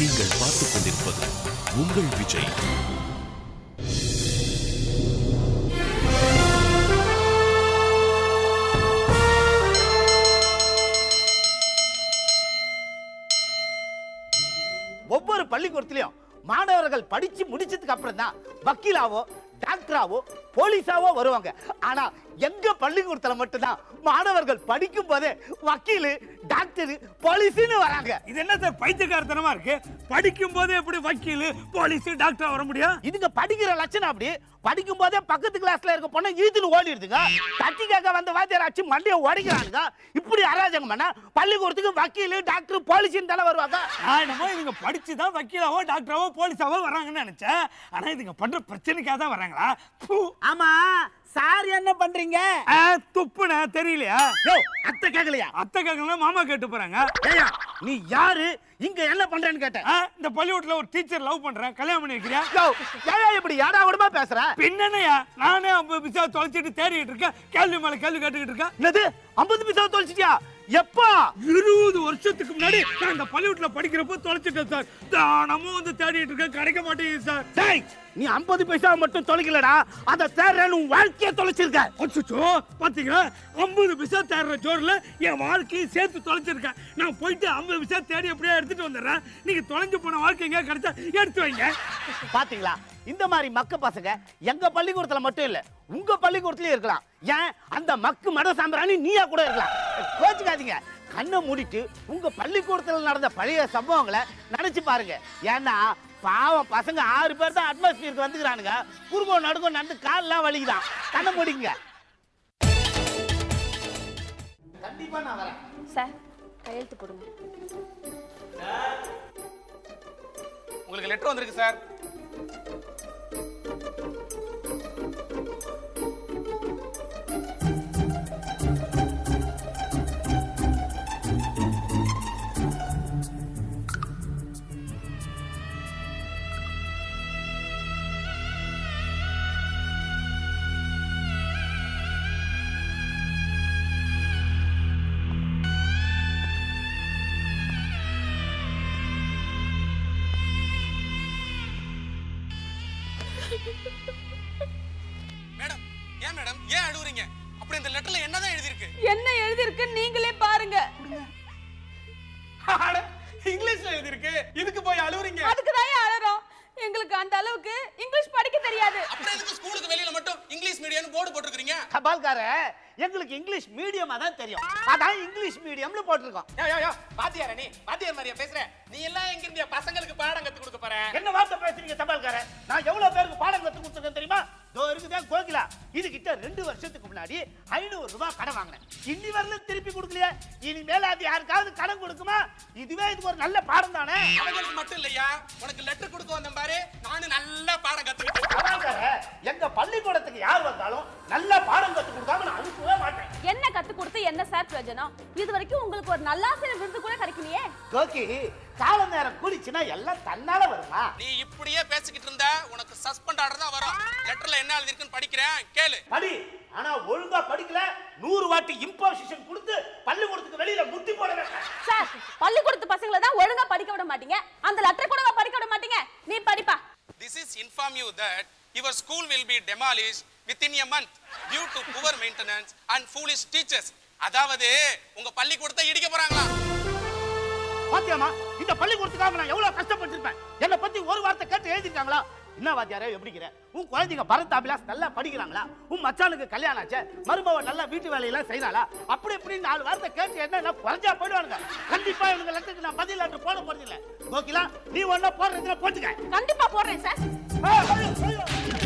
நீங்கள் பார்த்துக் கொண்டிருப்பது உங்கள் விஜய் ஒவ்வொரு பள்ளிக்கூடத்திலையும் மாணவர்கள் படிச்சு முடிச்சதுக்கு அப்புறம் தான் வக்கீலாவோ டாக்டராவோ போலீஸாவோ வருவாங்க ஆனா எங்க பள்ளிக்கூடத்துல மட்டும்தான் மாணவர்கள் படிக்கும் போதே வக்கீலு டாக்டர் போலீஸ்னு வராங்க இது என்ன சார் பைத்தியக்காரத்தனமா இருக்கு படிக்கும் போதே எப்படி வக்கீல் போலீஸ் டாக்டர் வர முடியும் இதுங்க படிக்கிற லட்சணம் அப்படி படிக்கும் போதே பக்கத்து கிளாஸ்ல இருக்க பொண்ணை ஈதுன்னு ஓடிடுதுங்க தட்டி கேட்க வந்த வாத்தியார் ஆச்சு மண்டையை உடைக்கிறானுங்க இப்படி அராஜகம் பண்ணா பள்ளிக்கூடத்துக்கு வக்கீலு டாக்டர் போலீஸ்னு தானே வருவாங்க நான் என்னமோ இதுங்க படிச்சு தான் வக்கீலாவோ டாக்டராவோ போலீஸாவோ வராங்கன்னு நினைச்சேன் ஆனா இதுங்க பண்ற பிரச்சனைக்காக தான் வராங்களா பூ. ஆமா சார் என்ன பண்றீங்க ஆ, துப்புன தெரியலையா யோ அத்தை கேட்கலையா அத்தை கேட்கலாம் மாமா கேட்டு போறாங்க ஏய்யா, நீ யாரு இங்க என்ன பண்றேன்னு கேட்டேன் ஆ, இந்த பள்ளிக்கூடத்துல ஒரு டீச்சர் லவ் பண்றேன் கல்யாணம் பண்ணி வைக்கிறியா யோ, ஏய்யா இப்படி யாரா விடமா பேசுற பின்னனையா நானே ஐம்பது பிசா தொலைச்சிட்டு தேடிட்டு இருக்கேன் கேள்வி மேல கேள்வி கேட்டுக்கிட்டு இருக்கேன் என்னது ஐம்பது பைசா தொலைச்சிட்டியா எப்பா இருபது வருஷத்துக்கு முன்னாடி நான் இந்த பள்ளிக்கூடத்துல படிக்கிறப்போ தொலைச்சிட்டேன் சார் தானமும் வந்து தேடிட்டு இருக்கேன் கிடைக்க மாட்டேங்குது சார் டேய் நீ ஐம்பது பைசா மட்டும் தொலைக்கலடா அந்த தேர்றேன் உன் வாழ்க்கையை தொலைச்சிருக்க அச்சோ பாத்தீங்களா ஐம்பது பிசா தேடுற ஜோர்ல என் வாழ்க்கையை சேர்த்து தொலைச்சிருக்கேன் நான் போயிட்டு ஐம்பது பிசா தேடி அப்படியே எடுத்துட்டு வந்துடுறேன் நீங்க தொலைஞ்சு போன வாழ்க்கை எங்க கிடைச்சா எடுத்து வைங்க பாத்தீங்களா இந்த மாதிரி மக்க பசங்க எங்க பள்ளிக்கூடத்துல மட்டும் இல்ல உங்க பள்ளிக்கூடத்துலயும் இருக்கலாம் ஏன் அந்த மக்கு மட சாம்பிராணி நீயா கூட இருக்கலாம் கோச்சுக்காதீங்க கண்ணை மூடிட்டு உங்க பள்ளிக்கூடத்துல நடந்த பழைய சம்பவங்களை நினைச்சு பாருங்க ஏன்னா பாவம் பசங்க ஆறு பேர் தான் அட்மாஸ்பியருக்கு வந்துக்கிறானுங்க குறுகோ நடுங்கோ நடந்து கால்லாம் வலிக்குதான் கண்ணை மூடிங்க கண்டிப்பா நான் வரேன் சார் கையெழுத்து போடுங்க உங்களுக்கு லெட்டர் வந்திருக்கு சார் மேடம் ஏன் மேடம் ஏன் அழுவுறீங்க அப்படி இந்த லெட்டர்ல என்னதான் எழுதியிருக்கு என்ன எழுதிருக்கு நீங்களே பாருங்க அட, இங்கிலீஷ்ல எழுதியிருக்கு இதுக்கு போய் அழுவுறீங்க அதுக்கு தான் அழறோம் எங்களுக்கு அந்த அளவுக்கு இங்கிலீஷ் படிக்க தெரியாது அப்புறம் எதுக்கு ஸ்கூலுக்கு வெளியில மட்டும் இங்கிலீஷ் மீடியம்னு போர்டு போட்டுருக்கீங்க தபால்கார எங்களுக்கு இங்கிலீஷ் மீடியமா தான் தெரியும் அதான் இங்கிலீஷ் மீடியம்னு போட்டிருக்கோம் யோ யோ யோ பாத்தியாரா நீ பாத்தியார் மாதிரியா பேசுற நீ எல்லாம் எங்க இருந்தியா பசங்களுக்கு பாடம் கத்து கொடுக்க போற என்ன வார்த்தை பேசுறீங்க தபால்கார நான் எவ்வளவு பேருக்கு பாடம் கத்து கொடுத்துருக்கேன் தெரியுமா இதோ இருக்குதே கோகிலா இது கிட்ட ரெண்டு வருஷத்துக்கு முன்னாடி ஐநூறு ரூபாய் கடன் வாங்கினேன் இன்னி வரல திருப்பி கொடுக்கலையே இனிமேல் அது யாருக்காவது கடன் கொடுக்குமா இதுவே இதுக்கு ஒரு நல்ல பாடம் தானே அவங்களுக்கு மட்டும் இல்லையா உனக்கு லெட்டர் கொடுக்க வந்தேன் பாரு நானும் நல்லா பாடம் கத்துக்கிட்டேன் தபால்கார எங்க பள்ளிக்கூடத்துக்கு யார் வந்தாலும் நல்ல பாடம் கத்து கொடுக்காம நான் அனுப்பவே மாட்டேன் என்ன கத்து கொடுத்து என்ன சார் பிரயோஜனம் இது வரைக்கும் உங்களுக்கு ஒரு நல்லாசிரியர் விருது கூட கிடைக்கலையே கோகி கால நேரம் கூடிச்சுன்னா எல்லாம் தன்னால வருமா நீ இப்படியே பேசிக்கிட்டு இருந்தா உனக்கு சஸ்பெண்ட் ஆர்டர் தான் வரும் லெட்டர்ல என்ன எழுதிருக்குன்னு படிக்கிறேன் கேளு படி ஆனா ஒழுங்கா படிக்கல நூறு வாட்டி இம்போசிஷன் கொடுத்து பள்ளிக்கூடத்துக்கு வெளியில முட்டி போட வைப்பேன். சார் பள்ளிக்கூடத்து பசங்களை தான் ஒழுங்கா படிக்க விட மாட்டீங்க அந்த லெட்டர் கூட படிக்க விட மாட்டீங்க நீ படிப்பா This is inform you that your school will be demolished within a month due to poor maintenance and foolish teachers. அதாவது உங்க பள்ளிக்கூடத்தை இடிக்க போறாங்களா பாத்தியாமா இந்த பள்ளிக்கூடத்துக்காக நான் எவ்வளவு கஷ்டப்பட்டிருப்பேன் என்னை பத்தி ஒரு வார்த்தை கேட்டு எழுதிருக்காங்களா என்ன வாத்தியாரே எப்படிங்கிற உன் குழந்தைங்க பரத் அபிலாஸ் நல்லா படிக்கிறாங்களா உன் மச்சானுக்கு கல்யாணம் ஆச்சு மருமவ நல்லா வீட்டு வேலையெல்லாம் செய்யறாளா அப்படி இப்படி நாலு வார்த்தை கேட்டு என்ன என்ன குறைஞ்சா போயிடுவானுங்க கண்டிப்பா இவங்க லெட்டருக்கு நான் பதில் லெட்டர் போட போறது இல்ல ஓகேலா நீ ஒன்னும் போடுறதுல போட்டுக்க கண்டிப்பா போடுறேன் சார் ஆ, ஐயோ, ஐயோ,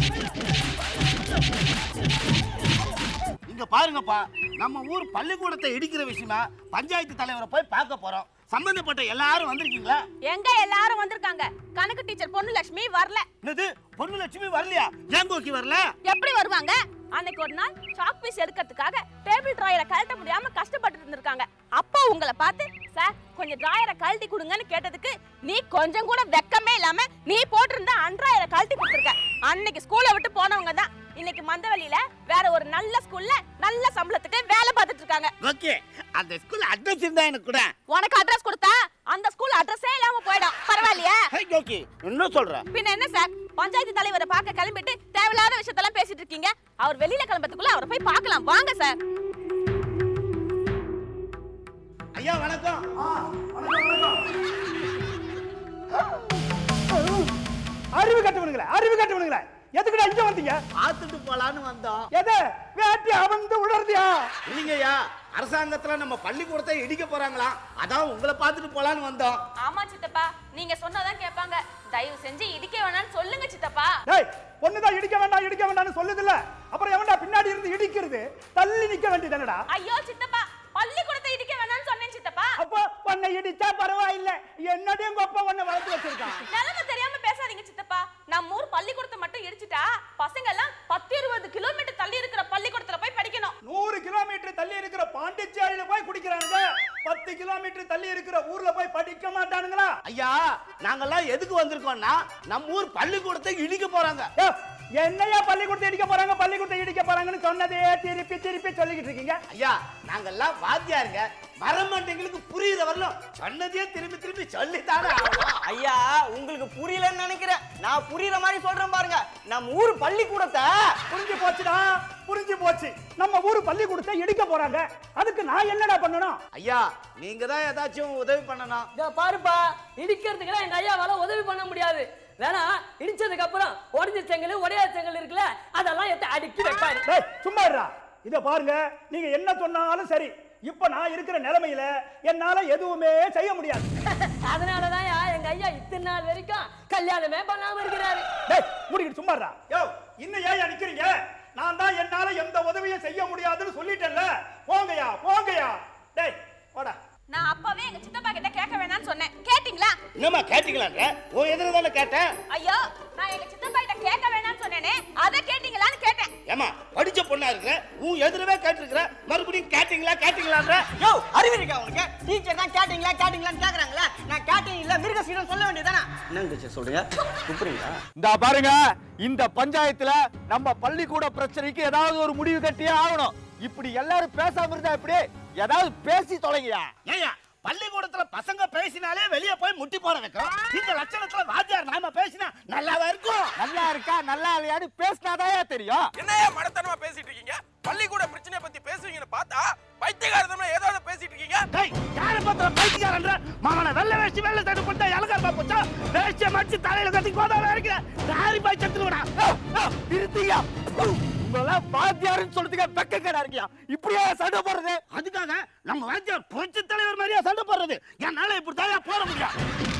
இங்க பாருங்கப்பா நம்ம ஊர் பள்ளிக்கூடத்தை இடிக்கிற விஷயமா பஞ்சாயத்து தலைவரை போய் பார்க்க போறோம் சம்பந்தப்பட்ட எல்லாரும் வந்திருக்கீங்களா எங்க எல்லாரும் வந்திருக்காங்க கணக்கு டீச்சர் பொண்ணு லட்சுமி வரல என்னது பொண்ணு லட்சுமி வரலையா ஏன் கோக்கி வரல எப்படி வருவாங்க அன்னைக்கு ஒரு நாள் சாக் பீஸ் எடுக்கிறதுக்காக டேபிள் டிராயரை கழட்ட முடியாம கஷ்டப்பட்டு இருந்திருக்காங்க அப்போ உங்களை பார்த்து சார் கொஞ்சம் டிராயரை கழட்டி கொடுங்கன்னு கேட்டதுக்கு நீ கொஞ்சம் கூட வெக்கமே இல்லாம நீ போட்டிருந்த அன்றாயரை கழட்டி கொடுத்துருக்க அன்னைக்கு ஸ்கூலை விட்டு போனவங்க தான் இன்னைக்கு மந்தவெளியில வேற ஒரு நல்ல ஸ்கூல்ல நல்ல சம்பளத்துக்கு வேலை பார்த்துட்டு இருக்காங்க ஓகே அந்த ஸ்கூல் அட்ரஸ் இருந்தா எனக்கு கூட உனக்கு அட்ரஸ் கொடுத்தா அந்த ஸ்கூல் அட்ரஸே இல்லாம போயிடும் பரவாயில்லையா ஏய் ஜோக்கி என்ன சொல்ற பின்ன என்ன சார் பஞ்சாயத்து தலைவரை பார்க்க கிளம்பிட்டு தேவையில்லாத விஷயத்தெல்லாம் பேசிட்டு இருக்கீங்க அவர் வெளியில கிளம்புறதுக்குள்ள அவரை போய் பார்க்கலாம் வாங்க சார் ஐயா வணக்கம் அறிவு கட்டவனுங்களே அறிவு கட்டவனுங்களே எதுக்குடா இங்க வந்தீங்க பார்த்துட்டு போலான்னு வந்தோம் எது வேட்டி அமர்ந்து உணர்ந்தியா இல்லைங்கய்யா அரசாங்கத்துல நம்ம பள்ளிக்கூடத்தை இடிக்க போறாங்களா அதான் உங்களை பார்த்துட்டு போலான்னு வந்தோம் ஆமா சித்தப்பா நீங்க சொன்னாதான் கேட்பாங்க தயவு செஞ்சு இடிக்க வேணாம்னு சொல்லுங்க சித்தப்பா டேய் பொண்ணுதான் இடிக்க வேண்டாம் இடிக்க வேண்டாம்னு சொல்லுதுல்ல அப்புறம் எவன்டா பின்னாடி இருந்து இடிக்கிறது தள்ளி நிக்க வேண்டியதுனடா ஐயோ சித்தப்பா பள்ளிக்கூடத்தை இடிக்க வேணாம்னு சொன்னேன் சித்தப்பா அப்போ உன்னை இடிச்சா பரவாயில்ல என்னடியும் உங்க அப்பா உன்னை வளர்த்து வச்சிருக்கான் நிலைமை தெரியாம பேசாதீங்க சித்தப்பா நம்ம ஊர் பள்ளிக்கூடத்தை மட்டும் இடிச்சிட்டா பசங்க எல்லாம் பத்து இருபது கிலோமீட்டர் தள்ளி இருக்கிற பள்ளிக்கூடத்துல போய் படிக்கணும் நூறு கிலோமீட்டர் தள்ளி இருக்கிற பாண்டிச்சேரியில போய் குடிக்கிறானுங்க பத்து கிலோமீட்டர் தள்ளி இருக்கிற ஊர்ல போய் படிக்க மாட்டானுங்களா ஐயா நாங்கெல்லாம் எதுக்கு வந்திருக்கோம்னா நம்ம ஊர் பள்ளிக்கூடத்தை இடிக்க போறாங்க ஏ, என்னையா பள்ளிக்கூடத்தை இடிக்க போறாங்க பள்ளிக்கூடத்தை இடிக்க போறாங்கன்னு சொன்னதே திருப்பி திருப்பி சொல்லிக்கிட்டு இருக்கீங்க ஐயா நாங்கெல்லாம் வாத்தியாருங்க வரமாட்டேங்களுக்கு புரியுற வரலாம் சொன்னதையே திரும்பி திரும்பி சொல்லித்தானே ஆகணும். ஐயா உங்களுக்கு புரியலன்னு நினைக்கிறேன் நான் புரியுற மாதிரி சொல்றேன் பாருங்க நம்ம ஊர் பள்ளிக்கூடத்தை புரிஞ்சு போச்சுடா புரிஞ்சு போச்சு நம்ம ஊரு பள்ளிக்கூடத்தை இடிக்க போறாங்க அதுக்கு நான் என்னடா பண்ணணும் ஐயா நீங்க தான் ஏதாச்சும் உதவி பண்ணணும் இதோ பாருப்பா இடிக்கிறதுக்குலாம் எங்க ஐயாவால உதவி பண்ண முடியாது வேணா இடிச்சதுக்கு அப்புறம் உடஞ்ச செங்கல் உடையாத செங்கல் இருக்குல்ல அதெல்லாம் எடுத்து அடுக்கி வைப்பாரு டேய் சும்மா இருடா இத பாருங்க நீங்க என்ன சொன்னாலும் சரி இப்ப நான் இருக்கிற நிலைமையில என்னால எதுவுமே செய்ய முடியாது அதனாலதான் எங்க ஐயா இத்தனை நாள் வரைக்கும் கல்யாணமே பண்ணாம இருக்கிறாரு டேய் மூடிக்கிட்டு சும்மா இருடா யோ இன்னும் ஏன் நிக்கிறீங்க நான் தான் என்னால எந்த உதவியும் செய்ய முடியாதுன்னு சொல்லிட்டேன்ல போங்கயா போங்கயா டேய் போடா நான் அப்பவே எங்க சித்தப்பா கிட்ட கேட்க வேணாம்னு சொன்னேன் கேட்டீங்களா என்னம்மா கேட்டீங்களான்ற உன் எதிர தானே கேட்டேன் ஐயோ நான் எங்க சித்தப்பா கிட்ட கேட்க வேணாம்னு சொன்னேனே அதை கேட்டீங்களான்னு கேட்டேன் ஏமா படிச்ச பொண்ணா இருக்கிற உன் எதிரவே கேட்டிருக்கிற மறுபடியும் கேட்டீங்களா கேட்டீங்களான்ற யோ அறிவு இருக்கா உனக்கு டீச்சர் தான் கேட்டீங்களா கேட்டீங்களான்னு கேக்குறாங்களா நான் கேட்டேன் இல்ல மிருகசீரம் சொல்ல வேண்டியதானே என்னங்க டீச்சர் சொல்றீங்க துப்புறீங்களா இந்த பாருங்க இந்த பஞ்சாயத்துல நம்ம பள்ளிக்கூட பிரச்சனைக்கு ஏதாவது ஒரு முடிவு கட்டியே ஆகணும் இப்படி எல்லாரும் பேசாம இருந்தா இப்படி ஏதாவது பேசி தொலைங்கயா ஏய்யா பள்ளிக்கூடத்துல பசங்க பேசினாலே வெளியே போய் முட்டி போட வைக்கிறோம் இந்த லட்சணத்துல வாத்தியார் நாம பேசினா நல்லாவா இருக்கும் நல்லா இருக்கா நல்லா இல்லையான்னு பேசினாதாயா தெரியும் என்னையா மடத்தனமா பேசிட்டு இருக்கீங்க பள்ளிக்கூட பிரச்சனைய பத்தி பேசுவீங்கன்னு பார்த்தா பைத்தியகாரத்தனமா ஏதோ ஒண்ணு பேசிட்டு இருக்கீங்க டேய் யார பத்திர பைத்தியக்காரன்ற மாமன வெள்ள வேஷ்டி வெள்ள தட்டு போட்டா இலக்காரமா போச்சா வேஷ்டிய மடிச்சு தலையில கட்டி போதால இருக்கிற தாரி பாய் செத்து விடா நிறுத்தியா உங்களெல்லாம் வாத்தியாருன்னு சொல்றதுக்கு வெக்க கடா இருக்கியா இப்படியே சண்டை போடுறது அதுக்காக நம்ம வாத்தியார் புரட்சி தலைவர் மாதிரியா சண்டை போடுறது என்னால இப்படி தான் போட முடியும்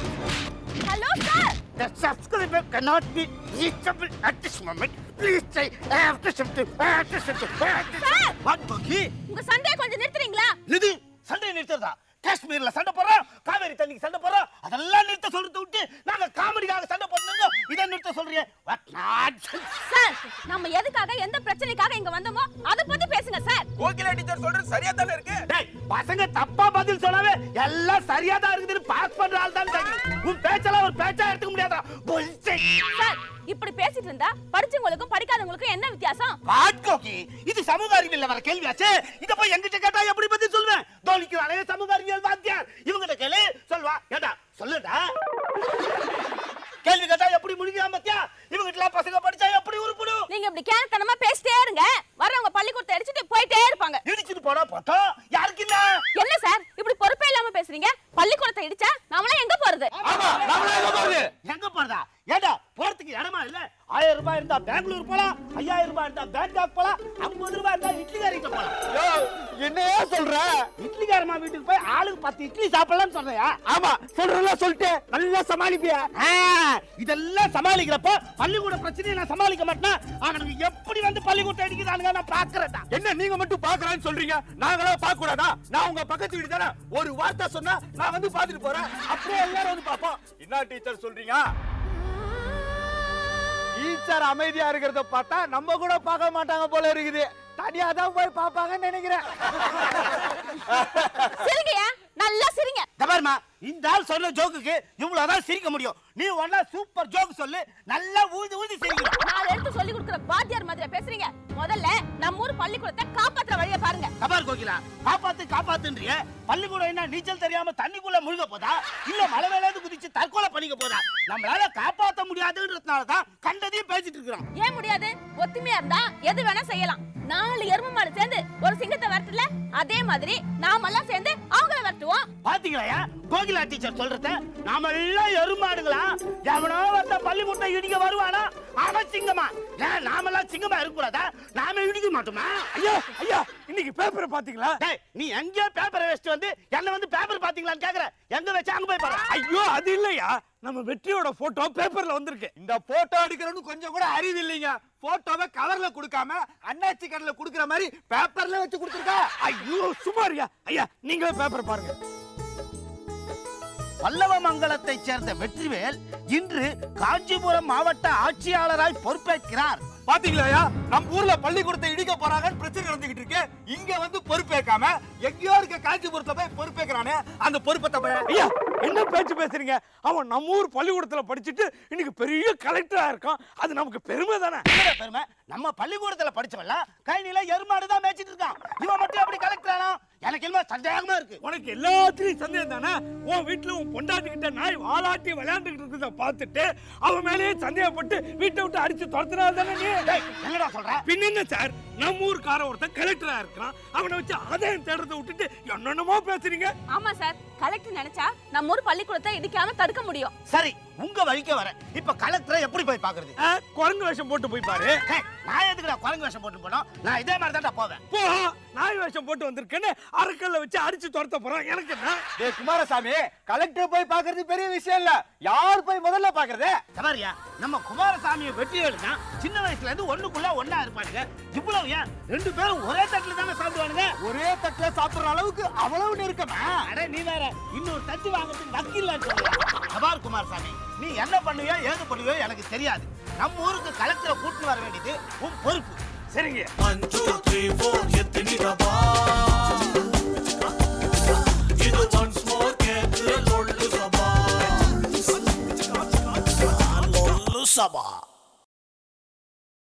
hello sir The subscriber cannot be reachable at this moment. Please say after something, after something, after something. What, Monkey? உங்க சண்டையை கொஞ்சம் நிறுத்துறீங்களா நிதி சண்டை நிறுத்துறதா காஷ்மீர்ல சண்டை போடுறோம் காவேரி தண்ணிக்கு சண்டை போடுறோம் அதெல்லாம் நிறுத்த சொல்றத விட்டு நாங்க காமெடிக்காக சண்டை போடுறோம் இதை நிறுத்த சொல்றீங்க What nonsense. சார் நம்ம எதுக்காக எந்த பிரச்சனைக்காக இங்க வந்தோமோ அத பத்தி பேசுங்க சார் கோகிலா டீச்சர் சொல்றது சரியா தானே இருக்கு டேய் பசங்க தப்பா பதில் சொல்லாவே எல்லாம் சரியா தான் இருக்குதுன்னு பாஸ் பண்ற ஆள் தான் தெரியும் உன் பேச்செல்லாம் ஒரு பேச்சா எடுத்துக்க முடியாதா Bullshit. சார் இப்படி பேசிட்டு இருந்தா படிச்சவங்களுக்கும் படிக்காதவங்களுக்கும் என்ன வித்தியாசம் பாட்கோக்கி இது சமூக அறிவியல்ல வர கேள்வியாச்சே இத போய் எங்கிட்ட கேட்டா எப்படி பதில் சொல்லுவேன் தோனிக்கு அழகே சமூக அறிவியல் வாத்தியார் இவங்கிட்ட கேளு சொல்வா ஏடா சொல்லுடா கேள்வி கேட்டா எப்படி முடிக்கலாம் பத்தியா இவங்கிட்ட பசங்க படிச்சா எப்படி உருப்படும் நீங்க இப்படி கேனத்தனமா பேசிட்டே இருங்க வரவங்க பள்ளிக்கூடத்தை அடிச்சுட்டு போயிட்டே இருப்பாங்க இடிச்சிட்டு போனா போட்டோம் யாருக்கு என்ன என்ன சார் இப்படி பொறுப்பே இல்லாம பேசுறீங்க பள்ளிக்கூடத்தை இடிச்சா நம்மளாம் எங்க போறது ஆமா நம்மள எங்க போறது எங்க போறதா ஏடா போறதுக்கு இடமா இல்ல ஆயிரம் ரூபாய் இருந்தா பெங்களூர் போலாம் ஐயாயிரம் ரூபாய் இருந்தா பேங்காக் போலாம் ஐம்பது ரூபாய் இருந்தா இட்லிகாரிக்கு போலாம் யோ என்னையா சொல்ற இட்லிகாரமா வீட்டுக்கு போய் ஆளுக்கு பத்து இட்லி சாப்பிடலாம்னு சொல்றியா ஆமா சொல்றதெல்லாம் சொல்லிட்டு நல்லா சமாளிப்பியா ஆ, இதெல்லாம் சமாளிக்கிறப்ப பள்ளிக்கூட பிரச்சனையை நான் சமாளிக்க மாட்டேன் அவனுக்கு எப்படி வந்து பள்ளிக்கூடம் அடிக்கிறானுங்க நான் பாக்குறேன் என்ன நீங்க மட்டும் பாக்குறான்னு சொல்றீங்க நாங்களாம் பார்க்க கூடாதா நான் உங்க பக்கத்து வீடு தானே ஒரு வார்த்தை சொன்னா நான் வந்து பாத்துட்டு போறேன் அப்படியே எல்லாரும் வந்து பாப்போம் என்ன டீச்சர் சொல்றீங்க டீச்சர் அமைதியா இருக்கிறத பார்த்தா நம்ம கூட பார்க்க மாட்டாங்க போல இருக்குது தனியா தான் போய் பார்ப்பாங்கன்னு நினைக்கிறேன் சிரிங்கயா நல்லா சிரிங்க தபார்மா இந்த ஆள் சொன்ன ஜோக்குக்கு இவ்வளவுதான் சிரிக்க முடியும் நீ ஒன்னா சூப்பர் ஜோக் சொல்லு நல்லா ஊதி ஊதி சிரிக்கணும் நாலு எடுத்து சொல்லி கொடுக்குற வாத்தியார் மாதிரி பேசுறீங்க முதல்ல நம்ம ஊர் பள்ளிக்கூடத்தை காப்பாத்துற வழியை பாருங்க தபார் கோகிலா காப்பாத்து காப்பாத்துன்றிய பள்ளிக்கூடம் என்ன நீச்சல் தெரியாம தண்ணிக்குள்ள முழுக போதா இல்ல மலை மேல இருந்து குதிச்சு தற்கொலை பண்ணி தீர்மானிக்க போதா நம்மளால காப்பாத்த முடியாதுன்றதுனால தான் கண்டதையும் பேசிட்டு இருக்கிறோம் ஏன் முடியாது ஒத்துமையா இருந்தா எது வேணா செய்யலாம் நாலு எருமை மாடு சேர்ந்து ஒரு சிங்கத்தை வரட்டுல அதே மாதிரி நாமெல்லாம் சேர்ந்து அவங்கள வரட்டுவோம் பாத்தீங்களா கோகிலா டீச்சர் சொல்றத நாம எல்லாம் எருமாடுங்களா எவனோ வந்த பள்ளிக்கூட்ட இடிக்க வருவானா அவன் சிங்கமா ஏன் நாமெல்லாம் சிங்கமா இருக்கக்கூடாதா நாம இடிக்க மாட்டோமா ஐயா ஐயா இன்னைக்கு பேப்பரை பாத்தீங்களா டேய் நீ எங்கேயோ பேப்பரை வச்சுட்டு வந்து என்ன வந்து பேப்பர் பாத்தீங்களான்னு கேக்குற எங்க வச்சு அங்க போய் பாரு ஐயோ அது இல்லையா நம்ம வெற்றியோட போட்டோ பேப்பர்ல வந்திருக்கு இந்த போட்டோ எடுக்கிறவனு கொஞ்சம் கூட அறிவு இல்லைங்க போட்டோவை கவர்ல கொடுக்காம அண்ணாச்சி கடையில கொடுக்கிற மாதிரி பேப்பர்ல வச்சு கொடுத்துருக்கா ஐயோ சுமாரியா ஐயா நீங்களே பேப்பர் பாருங்க பல்லவமங்கலத்தைச் சேர்ந்த வெற்றிவேல் இன்று காஞ்சிபுரம் மாவட்ட ஆட்சியாளராய் பொறுப்பேற்கிறார் பாத்தீங்களா நம்ம ஊர்ல பள்ளிக்கூடத்தை இடிக்க போறாங்கன்னு பிரச்சனை நடந்துகிட்டு இருக்கு இங்க வந்து பொறுப்பேற்காம எங்கேயோ இருக்க காஞ்சிபுரத்துல போய் பொறுப்பேற்கிறானே அந்த பொறுப்பை தப்ப ஐயா என்ன பேச்சு பேசுறீங்க அவன் நம்ம ஊர் பள்ளிக்கூடத்துல படிச்சுட்டு இன்னைக்கு பெரிய கலெக்டரா இருக்கான் அது நமக்கு பெருமை தானே என்னடா பெருமை நம்ம பள்ளிக்கூடத்துல படிச்சவெல்லாம் கைனில எருமாடு தான் மேய்ச்சிட்டு இருக்கான் இவன் மட்டும் எப்படி கலெக்டர் ஆனா எனக்கு என்ன சந்தேகமா இருக்கு உனக்கு எல்லாத்துலயும் சந்தேகம் தானே உன் வீட்டுல உன் பொண்டாட்டிக்கிட்ட நாய் வாலாட்டி விளையாண்டுகிட்டு இருக்கிறத பார்த்துட்டு அவன் மேலேயே சந்தேகப்பட்டு வீட்டை விட்டு அடிச்சு துரத்துறாள் தானே நீ டேய், என்னடா சொல்ற பின்ன என்ன சார் நம்ம ஊர்க்கார ஒருத்தன் கலெக்டரா இருக்கிறான் அவனை வச்சு ஆதாயம் தேடுறதை விட்டுட்டு என்னென்னமோ பேசுறீங்க ஆமா சார் கலெக்டர் நினைச்சா நம்ம ஊர் பள்ளிக்கூடத்தை இடிக்காம தடுக்க முடியும் சரி உங்க வழிக்க வரேன் இப்ப கலெக்டரை எப்படி போய் பாக்குறது ஆ, குரங்கு வேஷம் போட்டு போய் பாரு டேய், நான் எதுக்குடா குரங்கு வேஷம் போட்டு போனோம் நான் இதே மாதிரி தான்டா போவேன் போ நாய் வேஷம் போட்டு வந்திருக்கேன்னு அரைக்கல்ல வச்சு அடிச்சு துரத்த போறான் எனக்கு என்ன டேய் குமாரசாமி கலெக்டர் போய் பாக்குறது பெரிய விஷயம் இல்ல யார் போய் முதல்ல பாக்குறது சபாரியா நம்ம குமாரசாமியை வெற்றிவேலு தான் சின்ன வயசுல இருந்து ஒண்ணுக்குள்ள ஒண்ணா இருப்பானுங்க இவ்வளவு ஏன் ரெண்டு பேரும் ஒரே தட்டுல தானே சாப்பிடுவானுங்க ஒரே தட்டுல சாப்பிடுற அளவுக்கு அவ்வளவு நெருக்கமா அட நீ வேற இன்னொரு தட்டு வாங்குறதுக்கு வக்கீல் சபார் குமாரசாமி நீ என்ன பண்ணுவியோ ஏது பண்ணுவியோ எனக்கு தெரியாது நம்ம ஊருக்கு கலெக்டரை கூட்டிட்டு வர வேண்டியது உன் பொறுப்பு சரிங்க One, two, three, four, எத்தனிடவா இது once more கேட்டு லொள்ளு சபா லொள்ளு சபா